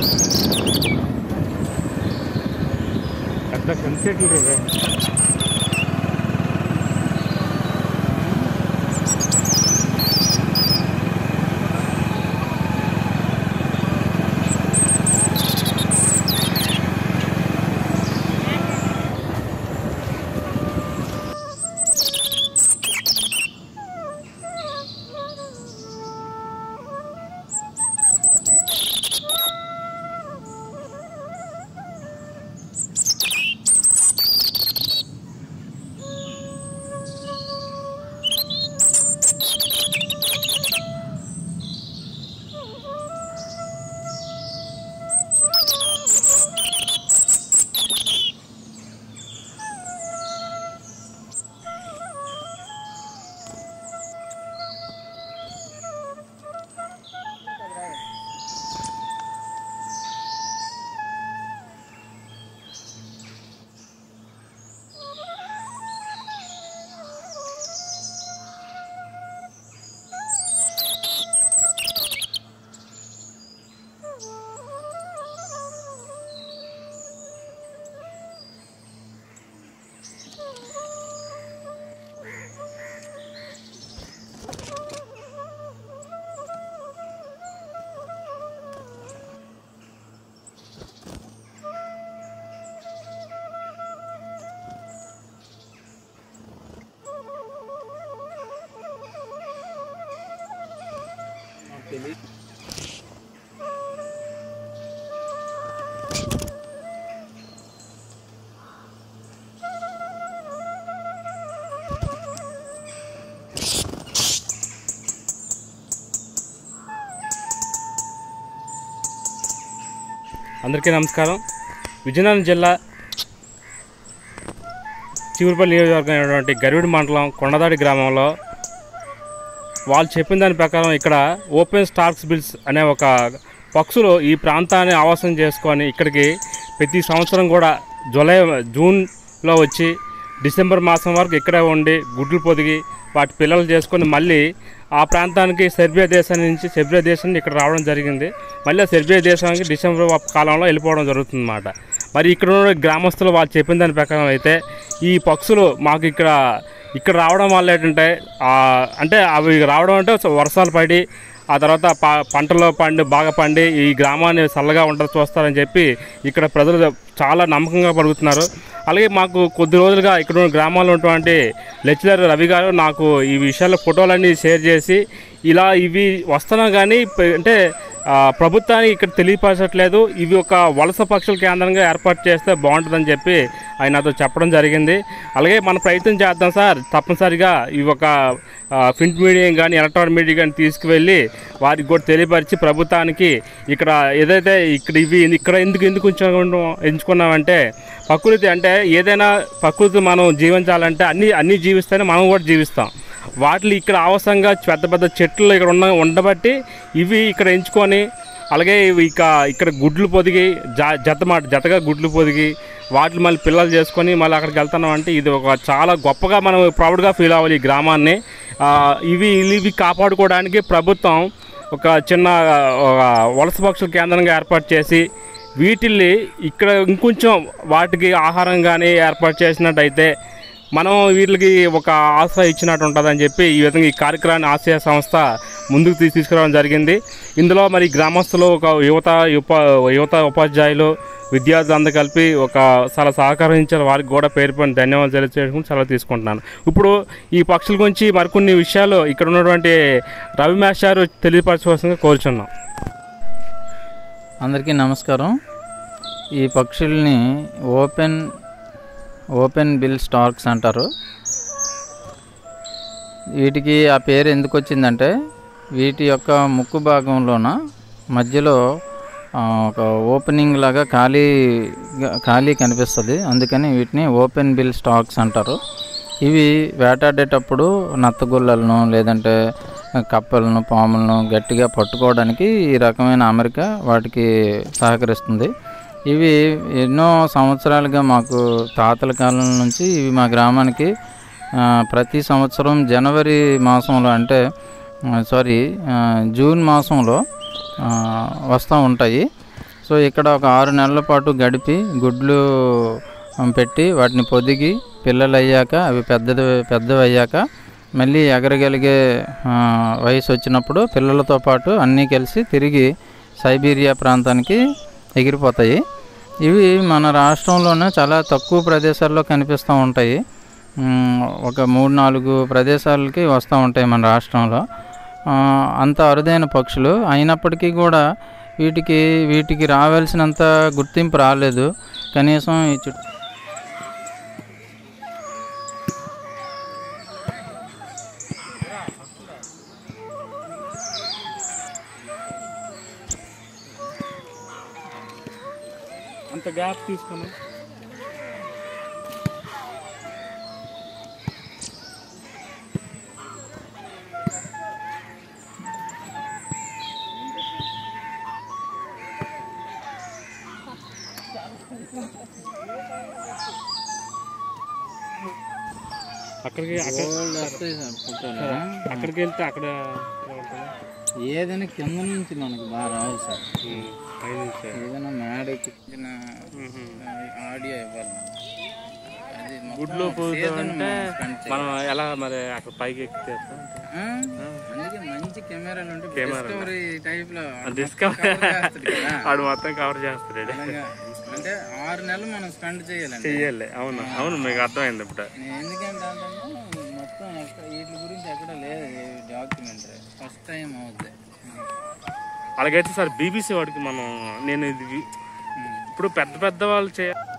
పెద్ద సన్సెట్లు రే అందరికీ నమస్కారం విజయనగరం జిల్లా చిగురుపల్లి నియోజకవర్గం అయినటువంటి గరివిడి మండలం కొండదాడి గ్రామంలో వాళ్ళు చెప్పిన దాని ప్రకారం ఇక్కడ ఓపెన్ స్టార్క్స్ బిల్స్ అనే ఒక పక్షులు ఈ ప్రాంతాన్ని ఆవాసం చేసుకొని ఇక్కడికి ప్రతి సంవత్సరం కూడా జూలై జూన్లో వచ్చి డిసెంబర్ మాసం వరకు ఇక్కడే ఉండి గుడ్లు పొదిగి వాటి పిల్లలు చేసుకొని మళ్ళీ ఆ ప్రాంతానికి సెర్బియా దేశం నుంచి సెర్బియా దేశం నుంచి ఇక్కడ రావడం జరిగింది మళ్ళీ ఆ సెర్బియా దేశానికి డిసెంబర్ కాలంలో వెళ్ళిపోవడం జరుగుతుంది అన్నమాట మరి ఇక్కడ ఉన్న గ్రామస్తులు వాళ్ళు చెప్పిన దాని ప్రకారం అయితే ఈ పక్షులు మాకు ఇక్కడ ఇక్కడ రావడం వల్ల ఏంటంటే ఆ, అంటే అవి రావడం అంటే వర్షాలు పడి ఆ తర్వాత ప పంటలు పండి బాగా పండి ఈ గ్రామాన్ని చల్లగా ఉండదు చూస్తారని చెప్పి ఇక్కడ ప్రజలు చాలా నమ్మకంగా పడుగుతున్నారు అలాగే మాకు కొద్ది రోజులుగా ఇక్కడ ఉన్న గ్రామాల్లో ఉన్నటువంటి లెక్చరర్ రవి గారు నాకు ఈ విషయాల ఫోటోలన్నీ షేర్ చేసి ఇలా ఇవి వస్తున్నా కానీ ప- అంటే ఆ, ప్రభుత్వానికి ఇక్కడ తెలియపరచట్లేదు ఇవి ఒక వలస పక్షుల కేంద్రంగా ఏర్పాటు చేస్తే బాగుంటుందని చెప్పి ఆయన నాతో చెప్పడం జరిగింది అలాగే మన ప్రయత్నం చేద్దాం సార్ తప్పనిసరిగా ఇవి ఒక ప్రింట్ మీడియం కానీ ఎలక్ట్రానిక్ మీడియా కానీ తీసుకువెళ్ళి వారికి కూడా తెలియపరిచి ప్రభుత్వానికి ఇక్కడ ఏదైతే ఇక్కడ ఇవి ఇక్కడ ఎందుకు ఎందుకు ఉంచుకున్నాం ఎంచుకున్నామంటే ప్రకృతి అంటే ఏదైనా ప్రకృతి మనం జీవించాలంటే అన్ని అన్ని జీవిస్తేనే మనం కూడా జీవిస్తాం వాటిని ఇక్కడ ఆవసంగా పెద్ద పెద్ద చెట్లు ఇక్కడ ఉన్న ఉండబట్టి ఇవి ఇక్కడ ఎంచుకొని అలాగే ఇవి ఇక ఇక్కడ గుడ్లు పొదిగి జ జత మాట జతగా గుడ్లు పొదిగి వాటిని మళ్ళీ పిల్లలు చేసుకొని మళ్ళీ అక్కడికి వెళ్తున్నాం అంటే ఇది ఒక చాలా గొప్పగా మనం ప్రౌడ్గా ఫీల్ అవ్వాలి ఈ గ్రామాన్ని ఆ, ఇవి ఇవి కాపాడుకోవడానికి ప్రభుత్వం ఒక చిన్న ఒక వలస పక్షుల కేంద్రంగా ఏర్పాటు చేసి వీటిల్ని ఇక్కడ ఇంకొంచెం వాటికి ఆహారం కానీ ఏర్పాటు చేసినట్టయితే మనం వీటికి ఒక ఆశ్రయం ఇచ్చినట్టు ఉంటుందని చెప్పి ఈ విధంగా ఈ కార్యక్రమాన్ని ఆశయ సంస్థ ముందుకు తీ- తీసుకురావడం జరిగింది ఇందులో మరి గ్రామస్తులు ఒక యువత ఉప యువత ఉపాధ్యాయులు విద్యార్థులు అందరూ కలిపి ఒక చాలా సహకరించారు వారికి కూడా పేరు పైన ధన్యవాదాలు తెలియజేసుకుని సెలవు తీసుకుంటున్నాను ఇప్పుడు ఈ పక్షుల గురించి మరికొన్ని విషయాలు ఇక్కడ ఉన్నటువంటి రవి మేషారు తెలియపరచవలసిందిగా కోరుచున్నాం అందరికీ నమస్కారం ఈ పక్షుల్ని ఓపెన్ ఓపెన్ బిల్ స్టార్క్స్ అంటారు వీటికి ఆ పేరు ఎందుకు వచ్చిందంటే వీటి యొక్క ముక్కు భాగంలోన మధ్యలో ఆ, ఒక ఓపెనింగ్ లాగా ఖాళీ ఖాళీ కనిపిస్తుంది అందుకని వీటిని ఓపెన్ బిల్ స్టాక్స్ అంటారు ఇవి వేటాడేటప్పుడు నత్తగుల్లలను లేదంటే కప్పలను పాములను గట్టిగా పట్టుకోవడానికి ఈ రకమైన అమెరిక వాటికి సహకరిస్తుంది ఇవి ఎన్నో సంవత్సరాలుగా మాకు తాతల కాలం నుంచి ఇవి మా గ్రామానికి ఆ, ప్రతి సంవత్సరం జనవరి మాసంలో అంటే ఆ, సారీ ఆ, జూన్ మాసంలో ఆ, వస్తూ ఉంటాయి సో ఇక్కడ ఒక ఆరు నెలల పాటు గడిపి గుడ్లు ఆ, పెట్టి వాటిని పొదిగి పిల్లలు అయ్యాక అవి పెద్దది పెద్దవి అయ్యాక మళ్ళీ ఎగరగలిగే ఆ, వయసు వచ్చినప్పుడు పిల్లలతో పాటు అన్నీ కలిసి తిరిగి సైబీరియా ప్రాంతానికి ఎగిరిపోతాయి ఇవి మన రాష్ట్రంలోనే చాలా తక్కువ ప్రదేశాల్లో కనిపిస్తూ ఉంటాయి మ్, ఒక మూడు నాలుగు ప్రదేశాలకి వస్తూ ఉంటాయి మన రాష్ట్రంలో ఆ, అంత అరుదైన పక్షులు అయినప్పటికీ కూడా వీటికి వీటికి రావాల్సినంత గుర్తింపు రాలేదు కనీసం ఈ చుట్టూ అంత గ్యాప్ తీసుకుని అక్కడికి అక్కడ వస్తాయి సార్ ఫోటోలు అక్కడికి వెళ్తే అక్కడ ఏదైనా కింద నుంచి మనకు బాగా రావు సార్ పైనుంచే. ఏదైనా మేడ ఎక్కిన ఆడియో ఇవ్వాలి అది మొత్తం గుడ్లో ఒక పోతూ season అంటే మనం spend చేయాలి. మనం ఎలా మరి అక్కడ పైకి ఎక్కితే ఆ? అందుకే మంచి కెమెరాలు ఉంటే కెమెరాలు. డిస్కవరీ టైప్ లో డిస్కవర్ చేస్తాడు కదా. ఆడు మొత్తం కవర్ చేస్తాడు అలాగా. అంటే ఆరు నెలలు మనం స్పెండ్ చేయాలండి చెయ్యాలి అవును అవును మీకు అర్థమైంది ఇప్పుడు నేను ఎందుకంటే అంటే మొత్తం ఎక్కడ వీటి గురించి ఎక్కడ లేదు డాక్యుమెంటరీ ఫస్ట్ టైం అవుతుంది అలాగైతే సార్ బీబీసీ వాడికి మనం నేను ఇది వి- ఇప్పుడు పెద్ద పెద్ద వాళ్ళు చేయ